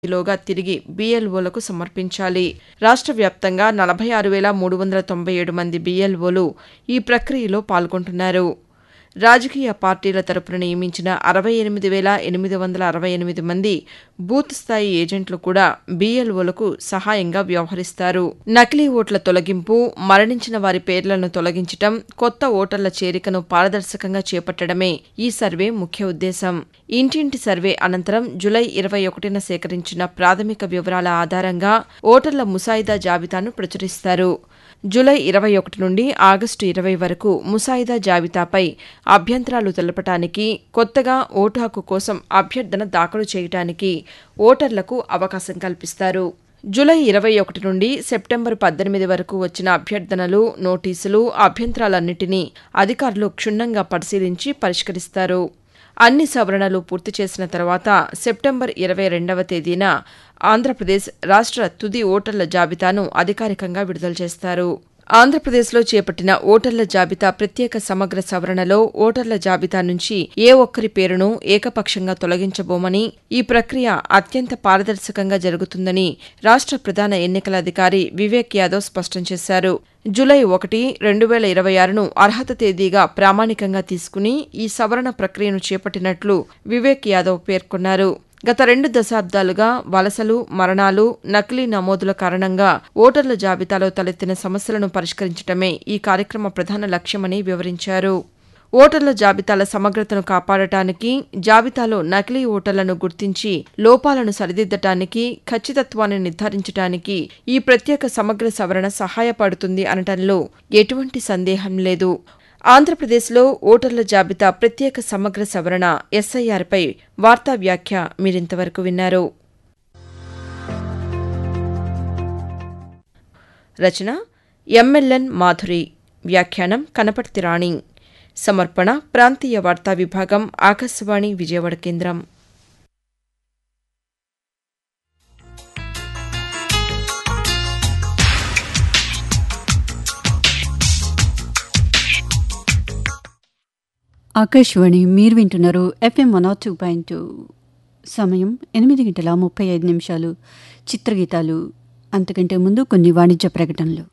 లోగా తిరిగి బీఎల్ఓలకు సమర్పించాలి రాష్ట్ర వ్యాప్తంగా నలభై ఆరు వేల మూడు వందల తొంభై ఏడు మంది బీఎల్ఓలు ఈ ప్రక్రియలో పాల్గొంటున్నారు రాజకీయ పార్టీల తరపున నియమించిన అరవై ఎనిమిది వేల ఎనిమిది వందల అరవై ఎనిమిది మంది బూత్ స్థాయి ఏజెంట్లు కూడా బీఎల్ఓలకు సహాయంగా వ్యవహరిస్తారు నకిలీ ఓట్ల తొలగింపు మరణించిన వారి పేర్లను తొలగించటం కొత్త ఓటర్ల చేరికను పారదర్శకంగా చేపట్టడమే ఈ సర్వే ముఖ్య ఉద్దేశం ఇంటింటి సర్వే అనంతరం జులై ఇరవై ఒకటిన సేకరించిన ప్రాథమిక వివరాల ఆధారంగా ఓటర్ల ముసాయిదా జాబితాను ప్రచురిస్తారు జులై ఇరవై ఒకటి నుండి ఆగస్టు ఇరవై వరకు ముసాయిదా జాబితాపై అభ్యంతరాలు తెలపటానికి కొత్తగా ఓటు హక్కు కోసం అభ్యర్థన దాఖలు చేయటానికి ఓటర్లకు అవకాశం కల్పిస్తారు జులై ఇరవై ఒకటి నుండి సెప్టెంబర్ పద్దెనిమిది వరకు వచ్చిన అభ్యర్థనలు నోటీసులు అభ్యంతరాలన్నింటినీ అధికారులు క్షుణ్ణంగా పరిశీలించి పరిష్కరిస్తారు అన్ని సవరణలు పూర్తి చేసిన తర్వాత సెప్టెంబర్ ఇరవై రెండవ తేదీన ఆంధ్రప్రదేశ్ రాష్ట్ర తుది ఓటర్ల జాబితాను అధికారికంగా విడుదల చేస్తారు ఆంధ్రప్రదేశ్లో చేపట్టిన ఓటర్ల జాబితా ప్రత్యేక సమగ్ర సవరణలో ఓటర్ల జాబితా నుంచి ఏ ఒక్కరి పేరును ఏకపక్షంగా తొలగించబోమని ఈ ప్రక్రియ అత్యంత పారదర్శకంగా జరుగుతుందని రాష్ట్ర ప్రధాన ఎన్నికల అధికారి వివేక్ యాదవ్ స్పష్టం చేశారు జులై ఒకటి రెండు వేల ఇరవై ఆరును అర్హత తేదీగా ప్రామాణికంగా తీసుకుని ఈ సవరణ ప్రక్రియను చేపట్టినట్లు వివేక్ యాదవ్ పేర్కొన్నారు గత రెండు దశాబ్దాలుగా వలసలు మరణాలు నకిలీ నమోదుల కారణంగా ఓటర్ల జాబితాలో తలెత్తిన సమస్యలను పరిష్కరించడమే ఈ కార్యక్రమ ప్రధాన లక్ష్యమని వివరించారు ఓటర్ల జాబితాల సమగ్రతను కాపాడటానికి జాబితాలో నకిలీ ఓటర్లను గుర్తించి లోపాలను సరిదిద్దటానికి ఖచ్చితత్వాన్ని నిర్ధారించడానికి ఈ ప్రత్యేక సమగ్ర సవరణ సహాయపడుతుంది అనటంలో ఎటువంటి సందేహం లేదు ఆంధ్రప్రదేశ్లో ఓటర్ల జాబితా ప్రత్యేక సమగ్ర సవరణ ఎస్ఐఆర్పై వార్తా వ్యాఖ్య మీరింతవరకు విన్నారు రచన ఎంఎల్ఎన్ మాధురి వ్యాఖ్యానం కనపర్తి రాణి సమర్పణ ప్రాంతీయ వార్తా విభాగం ఆకాశవాణి విజయవాడ కేంద్రం ఆకాశవాణి మీరు వింటున్నారు FM one oh two point two సమయం ఎనిమిది గంటల ముప్పై ఐదు నిమిషాలు చిత్రగీతాలు అంతకంటే ముందు కొన్ని వాణిజ్య ప్రకటనలు